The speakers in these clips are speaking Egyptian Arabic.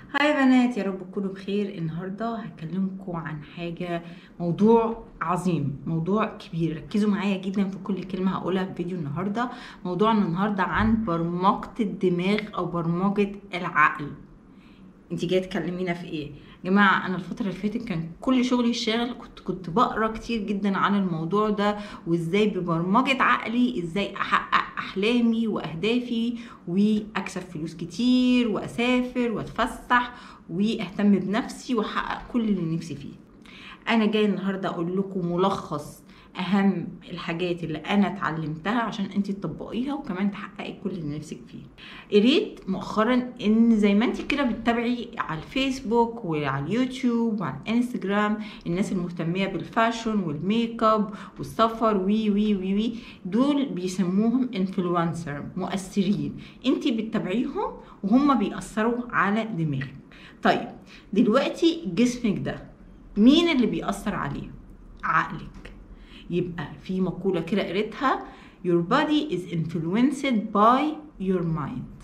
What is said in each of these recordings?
هاي بنات يا رب تكونوا بخير النهارده هكلمكم عن حاجه موضوع عظيم موضوع كبير ركزوا معايا جدا في كل كلمه هقولها في فيديو النهارده موضوعنا النهارده عن برمجه الدماغ او برمجه العقل انت جايه تكلمينا في ايه يا جماعه انا الفتره اللي فاتت كان كل شغلي الشاغل كنت كنت بقرا كتير جدا عن الموضوع ده وازاي ببرمجه عقلي ازاي احقق احلامي واهدافي واكسب فلوس كتير واسافر واتفسح واهتم بنفسي واحقق كل اللي نفسي فيه انا جاي النهارده اقول لكم ملخص اهم الحاجات اللي انا اتعلمتها عشان انت تطبقيها وكمان تحققي كل اللي نفسك فيه قريت مؤخرا ان زي ما انت كده بتتابعي على الفيسبوك وعلى اليوتيوب وعلى الانستجرام الناس المهتميه بالفاشن والميك اب والسفر وي وي وي وي دول بيسموهم انفلونسر مؤثرين انت بتتابعيهم وهم بيأثروا على دماغك طيب دلوقتي جسمك ده مين اللي بيأثر عليه عقلك يبقى في مقولة كده قريتها your body is influenced by your mind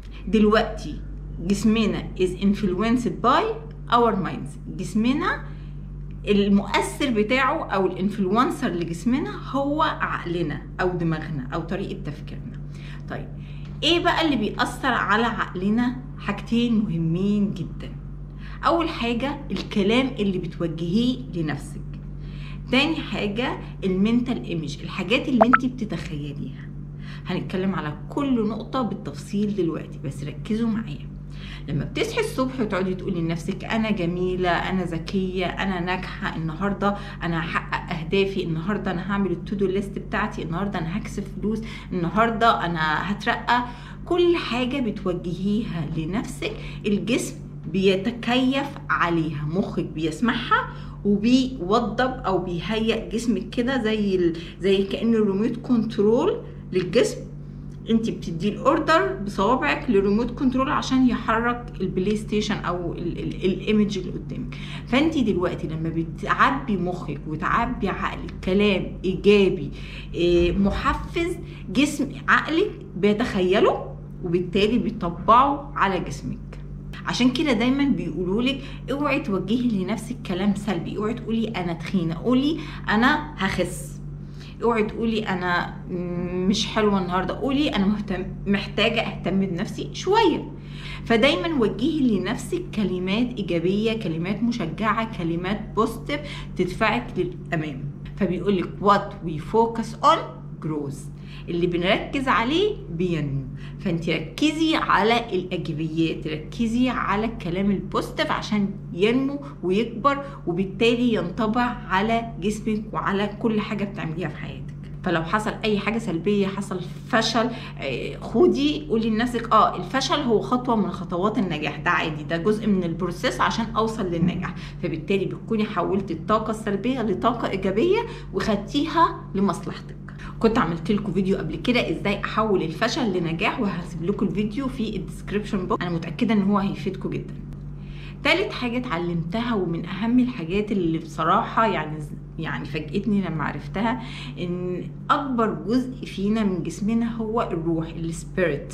دلوقتي جسمنا is influenced by our minds جسمنا المؤثر بتاعه او الانفلونسر لجسمنا هو عقلنا او دماغنا او طريقة تفكيرنا طيب ايه بقى اللي بيأثر على عقلنا حاجتين مهمين جدا اول حاجة الكلام اللي بتوجهيه لنفسك تاني حاجة المنتال ايمج الحاجات اللي انت بتتخيليها هنتكلم على كل نقطة بالتفصيل دلوقتي بس ركزوا معايا لما بتصحي الصبح وتقعدي تقولي لنفسك انا جميله انا ذكيه انا ناجحه النهارده انا هحقق اهدافي النهارده انا هعمل التودو ليست بتاعتي النهارده انا هكسب فلوس النهارده انا هترقى كل حاجه بتوجهيها لنفسك الجسم بيتكيف عليها مخك بيسمعها وبيوضب او بيهيئ جسمك كده زي ال... زي كانه ريموت كنترول للجسم انت بتدي الاوردر بصوابعك لريموت كنترول عشان يحرك البلاي ستيشن او الايمج اللي قدامك فانت دلوقتي لما بتعبي مخك وتعبي عقلك كلام ايجابي محفز جسم عقلك بيتخيله وبالتالي بيطبعه على جسمك عشان كده دايما بيقولوا لك اوعي توجهي لنفسك كلام سلبي اوعي تقولي انا تخينه قولي انا هخس اوعي تقولي انا مش حلوه النهارده قولي انا مهتم محتاجه اهتم بنفسي شويه فدايما وجهي لنفسك كلمات ايجابيه كلمات مشجعه كلمات بوزيتيف تدفعك للامام فبيقول لك وات وي فوكس اون جروز اللي بنركز عليه بينمو فانت ركزي على الايجابيات ركزي على الكلام البوزيتيف عشان ينمو ويكبر وبالتالي ينطبع على جسمك وعلى كل حاجه بتعمليها في حياتك فلو حصل اي حاجه سلبيه حصل فشل خدي قولي لنفسك اه الفشل هو خطوه من خطوات النجاح ده عادي ده جزء من البروسيس عشان اوصل للنجاح فبالتالي بتكوني حولتي الطاقه السلبيه لطاقه ايجابيه وخدتيها لمصلحتك كنت عملت لكم فيديو قبل كده ازاي احول الفشل لنجاح وهسيب لكم الفيديو في الديسكربشن بوكس انا متاكده ان هو هيفيدكم جدا تالت حاجة اتعلمتها ومن أهم الحاجات اللي بصراحة يعني يعني فاجئتني لما عرفتها إن أكبر جزء فينا من جسمنا هو الروح السبيريت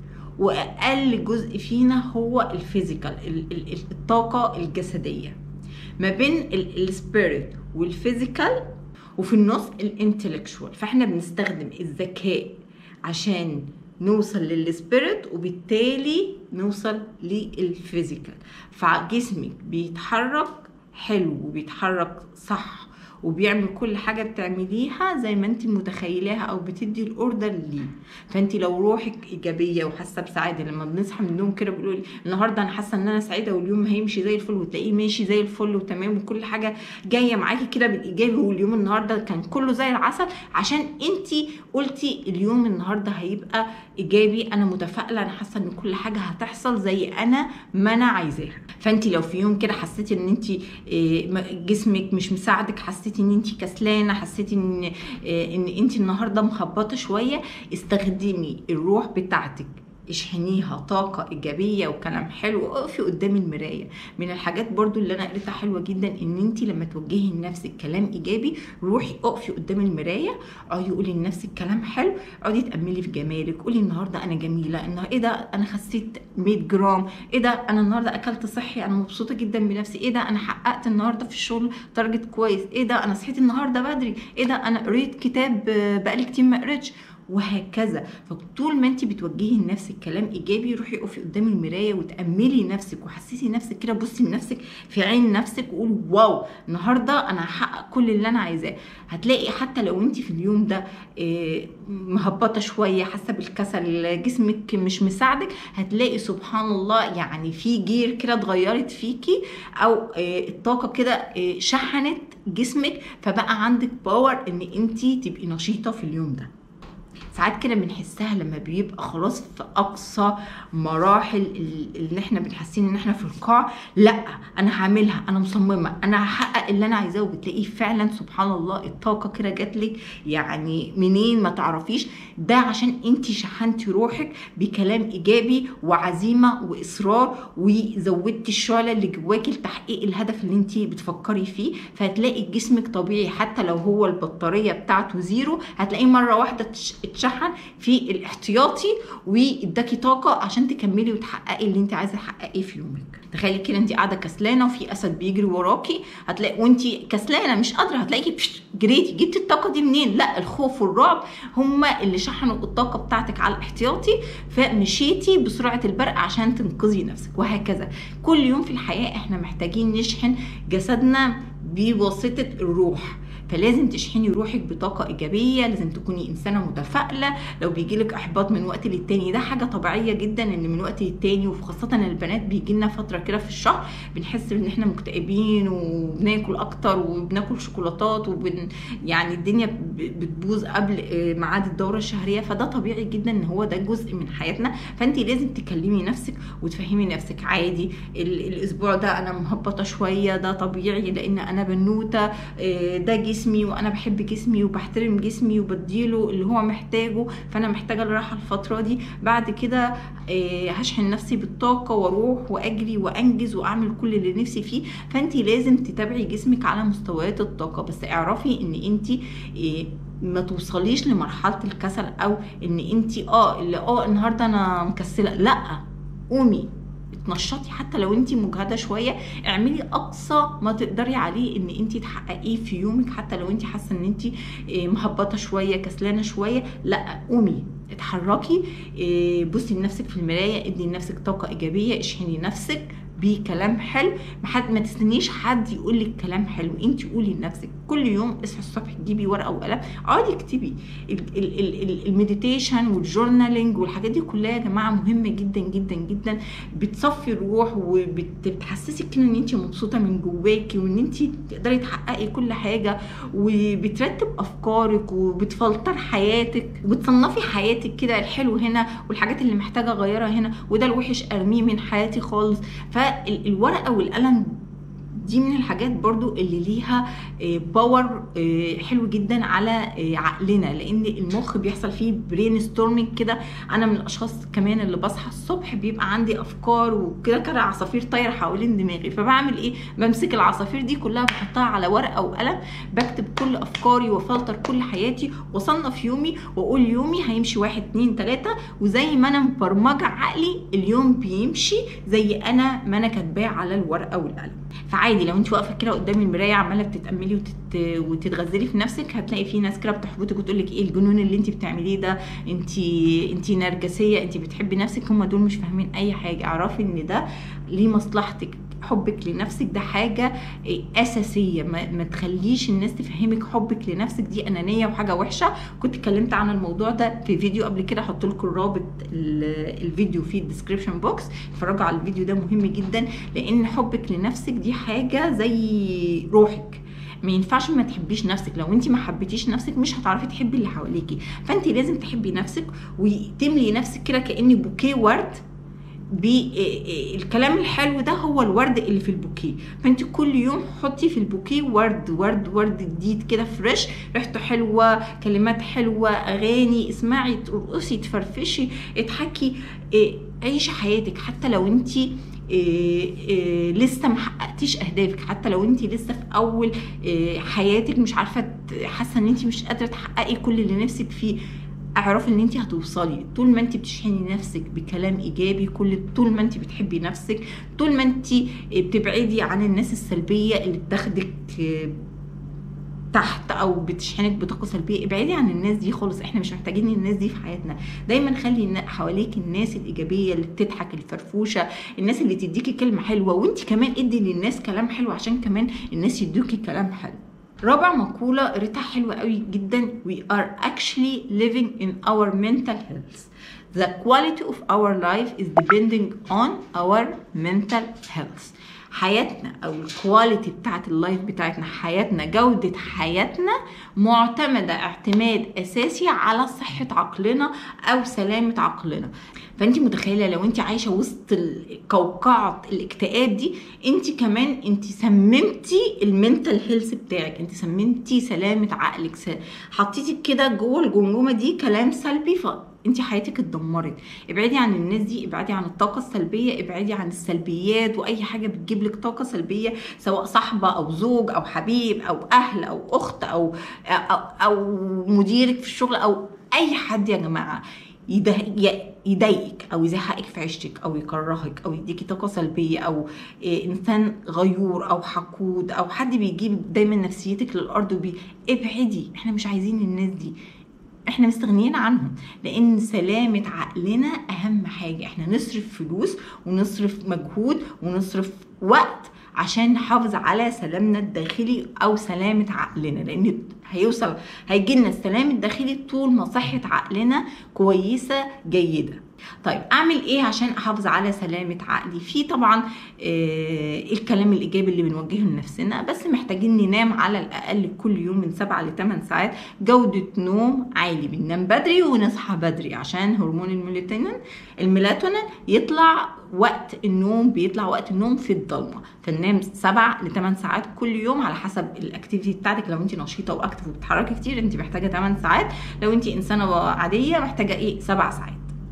وأقل جزء فينا هو الفيزيكال الطاقة الجسدية ما بين السبيريت والفيزيكال وفي النص الانتلكشوال فاحنا بنستخدم الذكاء عشان نوصل للسبيريت وبالتالي نوصل للفيزيكال فجسمك بيتحرك حلو وبيتحرك صح وبيعمل كل حاجه بتعمليها زي ما انت متخيلاها او بتدي الاوردر ليه فانت لو روحك ايجابيه وحاسه بسعاده لما بنصحى من النوم كده بنقول النهارده انا حاسه ان انا سعيده واليوم هيمشي زي الفل وتلاقيه ماشي زي الفل وتمام وكل حاجه جايه معاكي كده بالايجابي واليوم النهارده كان كله زي العسل عشان انت قلتي اليوم النهارده هيبقى ايجابي انا متفائله انا حاسه ان كل حاجه هتحصل زي انا ما انا عايزاها فانت لو في يوم كده حسيتي ان انت جسمك مش مساعدك حسيتي ان انت كسلانه حسيتي ان ان انت النهارده مخبطه شويه استخدمي الروح بتاعتك اشحنيها طاقة إيجابية وكلام حلو اقفي قدام المراية من الحاجات برضو اللي أنا قريتها حلوة جدا إن أنت لما توجهي لنفسك كلام إيجابي روحي اقفي قدام المراية اقعدي قولي لنفسك كلام حلو اقعدي تأملي في جمالك قولي النهاردة أنا جميلة النهاردة إيه ده أنا خسيت 100 جرام إيه ده أنا النهاردة أكلت صحي أنا مبسوطة جدا بنفسي إيه ده أنا حققت النهاردة في الشغل تارجت كويس إيه ده أنا صحيت النهاردة بدري إيه ده أنا قريت كتاب بقالي كتير ما قريتش وهكذا فطول ما انت بتوجهي لنفسك كلام ايجابي روحي اقفي قدام المرايه وتاملي نفسك وحسسي نفسك كده بصي لنفسك في عين نفسك وقولي واو النهارده انا هحقق كل اللي انا عايزاه هتلاقي حتى لو انت في اليوم ده مهبطه شويه حاسه بالكسل جسمك مش مساعدك هتلاقي سبحان الله يعني في جير كده اتغيرت فيكي او الطاقه كده شحنت جسمك فبقى عندك باور ان انت تبقي نشيطه في اليوم ده ساعات كده بنحسها لما بيبقى خلاص في اقصى مراحل اللي احنا بنحسين ان احنا في القاع لا انا هعملها انا مصممه انا هحقق اللي انا عايزاه وبتلاقيه فعلا سبحان الله الطاقه كده جات لك يعني منين ما تعرفيش ده عشان انت شحنتي روحك بكلام ايجابي وعزيمه واصرار وزودتي الشعله اللي جواكي لتحقيق الهدف اللي انت بتفكري فيه فهتلاقي جسمك طبيعي حتى لو هو البطاريه بتاعته زيرو هتلاقيه مره واحده اتشحن في الاحتياطي واداكي طاقه عشان تكملي وتحققي اللي انت عايزه تحققيه في يومك تخيلي كده انت قاعده كسلانه وفي اسد بيجري وراكي هتلاقي وانت كسلانه مش قادره هتلاقيكي جريتي جبتي الطاقه دي منين لا الخوف والرعب هما اللي شحنوا الطاقه بتاعتك على الاحتياطي فمشيتي بسرعه البرق عشان تنقذي نفسك وهكذا كل يوم في الحياه احنا محتاجين نشحن جسدنا بواسطه الروح فلازم تشحني روحك بطاقه ايجابيه لازم تكوني انسانه متفائله لو بيجيلك احباط من وقت للتاني ده حاجه طبيعيه جدا ان من وقت للتاني وخاصه البنات بيجي لنا فتره كده في الشهر بنحس ان احنا مكتئبين وبناكل اكتر وبناكل شوكولاتات وبن يعني الدنيا بتبوظ قبل ميعاد الدوره الشهريه فده طبيعي جدا ان هو ده جزء من حياتنا فانت لازم تكلمي نفسك وتفهمي نفسك عادي الاسبوع ده انا مهبطه شويه ده طبيعي لان انا بنوته ده جسمي جسمي وانا بحب جسمي وبحترم جسمي وبديله اللي هو محتاجه فانا محتاجه الراحه الفتره دي بعد كده هشحن نفسي بالطاقه واروح واجري وانجز واعمل كل اللي نفسي فيه فانت لازم تتابعي جسمك على مستويات الطاقه بس اعرفي ان انت ما توصليش لمرحله الكسل او ان انت اه اللي اه النهارده انا مكسله لا قومي اتنشطي حتى لو انت مجهده شويه اعملي اقصى ما تقدري عليه ان انت تحققيه في يومك حتى لو انت حاسه ان انت مهبطه شويه كسلانه شويه لا قومي اتحركي بصي لنفسك في المرايه ادي لنفسك طاقه ايجابيه اشحني نفسك بكلام حلو ما حد ما تستنيش حد يقول لك كلام حلو انت قولي لنفسك كل يوم اصحي الصبح تجيبي ورقه وقلم اقعدي اكتبي المديتيشن والجورنالينج والحاجات دي كلها يا جماعه مهمه جدا جدا جدا بتصفي الروح وبتحسسك كده ان انت مبسوطه من جواكي وان انت تقدري تحققي كل حاجه وبترتب افكارك وبتفلتر حياتك وبتصنفي حياتك كده الحلو هنا والحاجات اللي محتاجه اغيرها هنا وده الوحش ارميه من حياتي خالص فالورقه والقلم دي من الحاجات برضو اللي ليها باور حلو جدا على عقلنا لان المخ بيحصل فيه برين ستورمينج كده انا من الاشخاص كمان اللي بصحى الصبح بيبقى عندي افكار وكده كده عصافير طايره حوالين دماغي فبعمل ايه بمسك العصافير دي كلها بحطها على ورقه وقلم بكتب كل افكاري وفلتر كل حياتي واصنف يومي واقول يومي هيمشي واحد اتنين تلاته وزي ما انا مبرمجه عقلي اليوم بيمشي زي انا ما انا كاتباه على الورقه والقلم فعادي لو انت واقفه كده قدام المرايه عماله بتتاملي وتت... وتتغزلي في نفسك هتلاقي في ناس كده بتحبطك وتقول لك ايه الجنون اللي انت بتعمليه ده انت انت نرجسيه انت بتحبي نفسك هم دول مش فاهمين اي حاجه اعرفي ان ده ليه مصلحتك حبك لنفسك ده حاجة أساسية ما, ما تخليش الناس تفهمك حبك لنفسك دي أنانية وحاجة وحشة كنت اتكلمت عن الموضوع ده في فيديو قبل كده هحط لكم الرابط الفيديو في الديسكريبشن بوكس اتفرجوا على الفيديو ده مهم جدا لأن حبك لنفسك دي حاجة زي روحك ما ينفعش ما تحبيش نفسك لو انت ما حبيتيش نفسك مش هتعرفي تحبي اللي حواليكي فانت لازم تحبي نفسك وتملي نفسك كده كأن بوكيه ورد بالكلام الحلو ده هو الورد اللي في البوكيه فانت كل يوم حطي في البوكيه ورد ورد ورد جديد كده فريش ريحته حلوه كلمات حلوه اغاني اسمعي ترقصي تفرفشي اضحكي إيه، عيشي حياتك حتى لو انت إيه إيه لسه محققتيش اهدافك حتى لو انت لسه في اول إيه حياتك مش عارفه ت- حاسه ان انت مش قادره تحققي كل اللي نفسك فيه اعرفي ان انت هتوصلي طول ما انت بتشحني نفسك بكلام ايجابي كل طول ما انت بتحبي نفسك طول ما انت بتبعدي عن الناس السلبيه اللي بتاخدك آه، تحت او بتشحنك بطاقه سلبيه ابعدي عن الناس دي خالص احنا مش محتاجين الناس دي في حياتنا دايما خلي النا- حواليك الناس الايجابيه اللي بتضحك الفرفوشه الناس اللي تديكي كلمه حلوه وانت كمان ادي للناس كلام حلو عشان كمان الناس يدوكي كلام حلو رابع مقولة قريتها حلوة قوي جدا We are actually living in our mental health The quality of our life is depending on our mental health حياتنا او الكواليتي بتاعت اللايف بتاعتنا حياتنا جودة حياتنا معتمدة اعتماد اساسي على صحة عقلنا او سلامة عقلنا فانت متخيلة لو انت عايشة وسط ال- قوقعة الاكتئاب دي انت كمان انت سممتي المنتال هيلث بتاعك انت سممتي سلامة عقلك س- حطيتي كده جوه الجمجمة دي كلام سلبي ف انت حياتك اتدمرت ابعدي عن الناس دي ابعدي عن الطاقه السلبيه ابعدي عن السلبيات واي حاجه بتجيب لك طاقه سلبيه سواء صاحبه او زوج او حبيب او اهل او اخت او او, أو مديرك في الشغل او اي حد يا جماعه يده- ي- يضايقك او يزهقك في عيشتك او يكرهك او يديكي طاقه سلبيه او إيه انسان غيور او حقود او حد بيجيب دايما نفسيتك للارض وبي ابعدي احنا مش عايزين الناس دي احنا مستغنيين عنهم لان سلامة عقلنا اهم حاجة احنا نصرف فلوس ونصرف مجهود ونصرف وقت عشان نحافظ على سلامنا الداخلي او سلامة عقلنا لان هيوصل هيجيلنا السلام الداخلي طول ما صحة عقلنا كويسة جيدة طيب اعمل ايه عشان احافظ على سلامة عقلي في طبعا آه الكلام الايجابي اللي بنوجهه لنفسنا بس محتاجين ننام على الاقل كل يوم من 7 ل 8 ساعات جودة نوم عالي بننام بدري ونصحى بدري عشان هرمون الميلاتونين الميلاتونين يطلع وقت النوم بيطلع وقت النوم في الضلمه فننام 7 ل 8 ساعات كل يوم على حسب الاكتيفيتي بتاعتك لو انت نشيطه واكتف وبتتحركي كتير انت محتاجه 8 ساعات لو انت انسانه عاديه محتاجه ايه 7 ساعات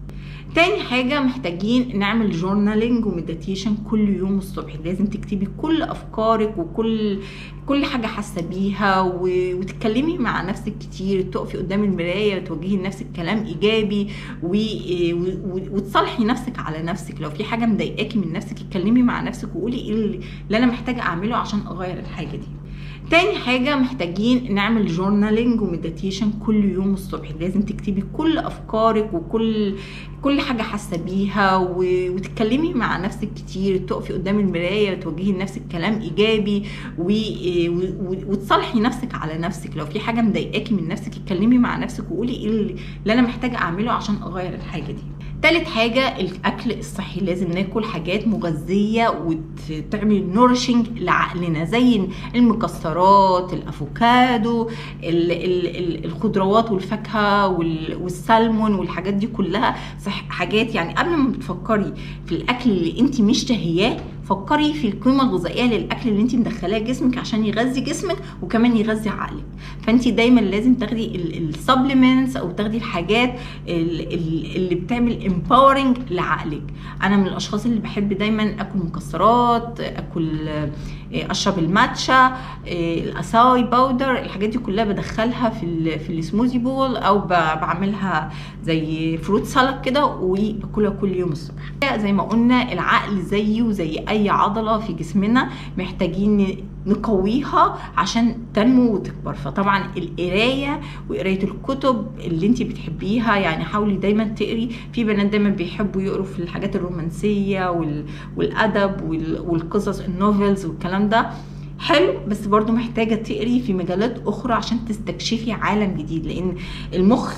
تاني حاجة محتاجين نعمل جورنالينج ومديتيشن كل يوم الصبح لازم تكتبي كل أفكارك وكل كل حاجة حاسة بيها و... وتتكلمي مع نفسك كتير تقفي قدام المراية وتوجهي لنفسك كلام إيجابي و... و... وتصالحي نفسك على نفسك لو في حاجة مضايقاكي من نفسك اتكلمي مع نفسك وقولي ايه اللي اللي أنا محتاجة أعمله عشان أغير الحاجة دي تاني حاجة محتاجين نعمل جورنالينج ومديتيشن كل يوم الصبح لازم تكتبي كل أفكارك وكل كل حاجة حاسة بيها و... وتتكلمي مع نفسك كتير تقفي قدام المراية وتوجهي لنفسك كلام إيجابي و... و... وتصالحي نفسك على نفسك لو في حاجة مضايقاكي من نفسك اتكلمي مع نفسك وقولي ايه اللي اللي أنا محتاجة أعمله عشان أغير الحاجة دي تالت حاجة الأكل الصحي لازم ناكل حاجات مغذية وتعمل نورشنج لعقلنا زي المكسرات الأفوكادو ال ال ال الخضروات والفاكهة وال والسلمون والحاجات دي كلها صح حاجات يعني قبل ما بتفكري في الأكل اللي انت مش تهياه فكري في القيمة الغذائية للأكل اللي انت مدخلاه جسمك عشان يغذي جسمك وكمان يغذي عقلك فانت دايما لازم تاخدي السبلمنتس او تاخدي الحاجات ال- ال- اللي بتعمل امباورنج لعقلك انا من الاشخاص اللي بحب دايما اكل مكسرات اكل آه، اشرب الماتشا آه، الاساي باودر الحاجات دي كلها بدخلها في ال في السموزي بول او ب- بعملها زي فروت سالاد كده وباكلها كل يوم الصبح زي ما قلنا العقل زيه وزي اي عضله في جسمنا محتاجين نقويها عشان تنمو وتكبر فطبعا القرايه وقرايه الكتب اللي انت بتحبيها يعني حاولي دايما تقري في بنات دايما بيحبوا يقروا في الحاجات الرومانسيه وال... والادب وال... والقصص النوفلز والكلام ده حلو بس برضو محتاجة تقري في مجالات أخرى عشان تستكشفي عالم جديد لأن المخ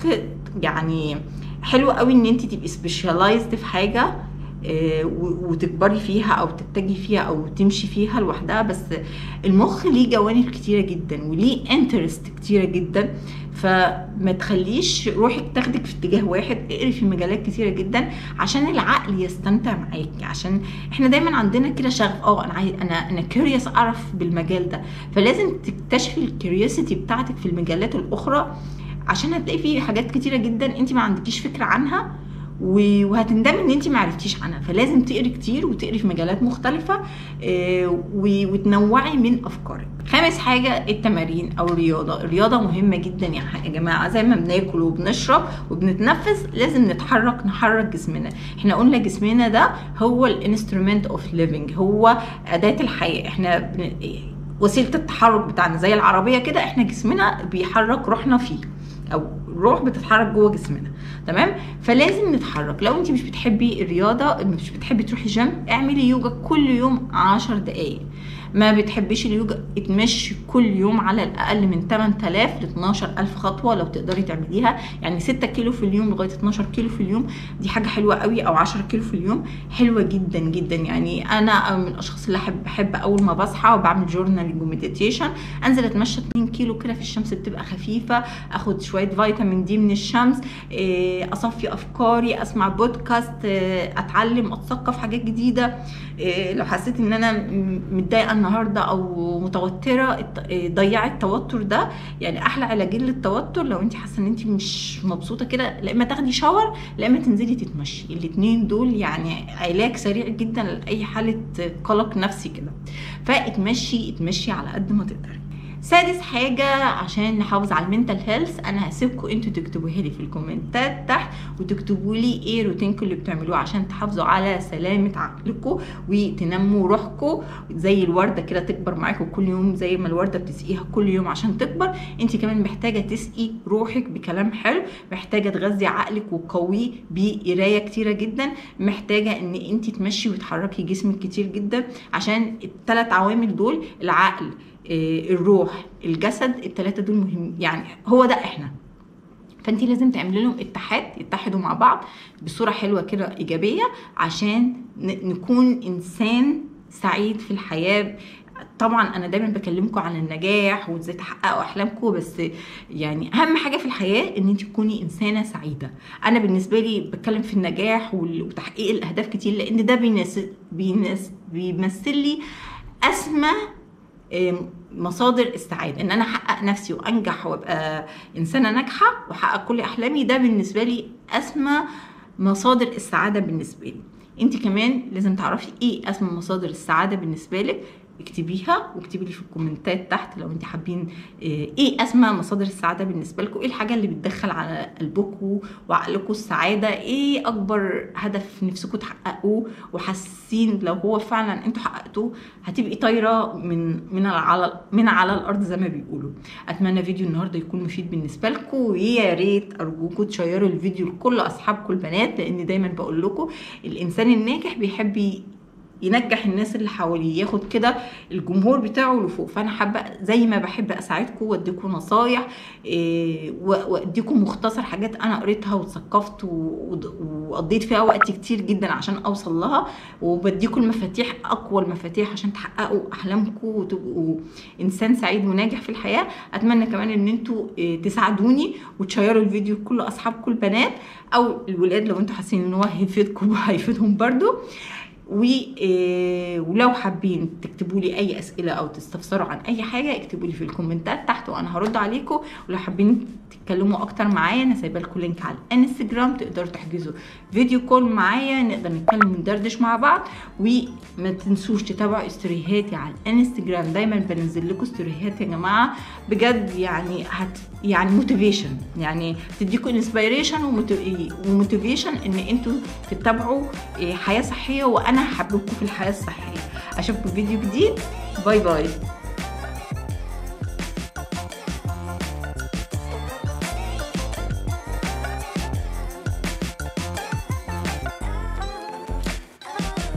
يعني حلو قوي إن أنت تبقي سبيشالايزد في حاجة آه، و- وتكبري فيها او تتجهي فيها او تمشي فيها لوحدها بس المخ ليه جوانب كتيره جدا وليه انترست كتيره جدا فما تخليش روحك تاخدك في اتجاه واحد اقري في مجالات كتيره جدا عشان العقل يستمتع معاكي عشان احنا دايما عندنا كده شغف اه انا عايز انا انا كيوريوس اعرف بالمجال ده فلازم تكتشفي الكيوريوسيتي بتاعتك في المجالات الاخرى عشان هتلاقي في حاجات كتيره جدا انت ما عندكيش فكره عنها و- وهتندمي ان انت ما عرفتيش عنها فلازم تقري كتير وتقري في مجالات مختلفه آه، و- وتنوعي من افكارك خامس حاجه التمارين او الرياضه الرياضه مهمه جدا يا ح- يا جماعه زي ما بناكل وبنشرب وبنتنفس لازم نتحرك نحرك جسمنا احنا قلنا جسمنا ده هو الانسترومنت اوف ليفنج هو اداه الحياه احنا بن... وسيله التحرك بتاعنا زي العربيه كده احنا جسمنا بيحرك روحنا فيه او الروح بتتحرك جوه جسمنا تمام فلازم نتحرك لو انت مش بتحبي الرياضه مش بتحبي تروحي جيم اعملي يوجا كل يوم 10 دقائق ما بتحبيش اليوجا اتمشي كل يوم على الاقل من 8000 ل 12000 خطوه لو تقدري تعمليها يعني 6 كيلو في اليوم لغايه 12 كيلو في اليوم دي حاجه حلوه قوي او 10 كيلو في اليوم حلوه جدا جدا يعني انا من الاشخاص اللي احب بحب اول ما بصحى وبعمل جورنالينج ومديتيشن انزل اتمشى 2 كيلو كده في الشمس بتبقى خفيفه اخد شويه فيتامين دي من الشمس إيه، اصفي افكاري اسمع بودكاست إيه، اتعلم اتثقف حاجات جديده إيه، لو حسيت ان انا م- متضايقه النهارده او متوتره الت- إيه، ضيعي التوتر ده يعني احلى علاجين للتوتر لو انت حاسه ان انت مش مبسوطه كده لا اما تاخدي شاور لا اما تنزلي تتمشي الاثنين دول يعني علاج سريع جدا لاي حاله قلق نفسي كده فاتمشي اتمشي على قد ما تقدري سادس حاجة عشان نحافظ على المنتال هيلث انا هسيبكم انتوا تكتبوها لي في الكومنتات تحت وتكتبوا لي ايه روتينكم اللي بتعملوه عشان تحافظوا على سلامة عقلكم وتنموا روحكم زي الوردة كده تكبر معاكم كل يوم زي ما الوردة بتسقيها كل يوم عشان تكبر انت كمان محتاجة تسقي روحك بكلام حلو محتاجة تغذي عقلك وتقويه بقراية كتيرة جدا محتاجة ان انت تمشي وتحركي جسمك كتير جدا عشان الثلاث عوامل دول العقل آه، الروح الجسد الثلاثه دول مهم يعني هو ده احنا فانت لازم تعملي لهم اتحاد يتحدوا مع بعض بصوره حلوه كده ايجابيه عشان ن- نكون انسان سعيد في الحياه طبعا انا دايما بكلمكم عن النجاح وازاي تحققوا احلامكم بس يعني اهم حاجه في الحياه ان انت تكوني انسانه سعيده انا بالنسبه لي بتكلم في النجاح وال- وتحقيق الاهداف كتير لان ده بينس بينس بيمثل لي اسمى آم، مصادر السعاده ان انا احقق نفسي وانجح وابقى انسانه ناجحه واحقق كل احلامي ده بالنسبه لي اسمى مصادر السعاده بالنسبه لي انت كمان لازم تعرفي ايه اسمى مصادر السعاده بالنسبه لك اكتبيها واكتبي لي في الكومنتات تحت لو انت حابين آه، ايه اسمى مصادر السعاده بالنسبه لكم ايه الحاجه اللي بتدخل على قلبكم وعقلكم السعاده ايه اكبر هدف نفسكم تحققوه وحاسين لو هو فعلا انتوا حققتوه هتبقي طايره من من على من على الارض زي ما بيقولوا اتمنى فيديو النهارده يكون مفيد بالنسبه لكم ويا ريت ارجوكم تشيروا الفيديو لكل اصحابكم البنات لان دايما بقول لكم الانسان الناجح بيحب ي- ينجح الناس اللي حواليه ياخد كده الجمهور بتاعه لفوق فانا حابه زي ما بحب اساعدكم واديكم نصايح إيه، و- واديكم مختصر حاجات انا قريتها واتثقفت و- و- وقضيت فيها وقت كتير جدا عشان اوصل لها وبديكم المفاتيح اقوى المفاتيح عشان تحققوا احلامكم وتبقوا انسان سعيد وناجح في الحياه اتمنى كمان ان انتوا إيه، تساعدوني وتشيروا الفيديو لكل اصحابكم البنات او الولاد لو انتوا حاسين ان هو هيفيدكم وهيفيدهم برضو و- إيه، ولو حابين تكتبوا لي اي اسئله او تستفسروا عن اي حاجه اكتبوا لي في الكومنتات تحت وانا هرد عليكم ولو حابين تتكلموا اكتر معايا انا سايبه لكم لينك على الانستجرام تقدروا تحجزوا فيديو كول معايا نقدر نتكلم وندردش مع بعض وما تنسوش تتابعوا استوريهاتي على الانستجرام دايما بنزل لكم استوريهات يا جماعه بجد يعني هت يعني موتيفيشن يعني تديكم انسبيريشن وموتيفيشن ان انتوا تتبعوا إيه، حياه صحيه وانا هحببكم في الحياه الصحيه اشوفكم في فيديو جديد باي باي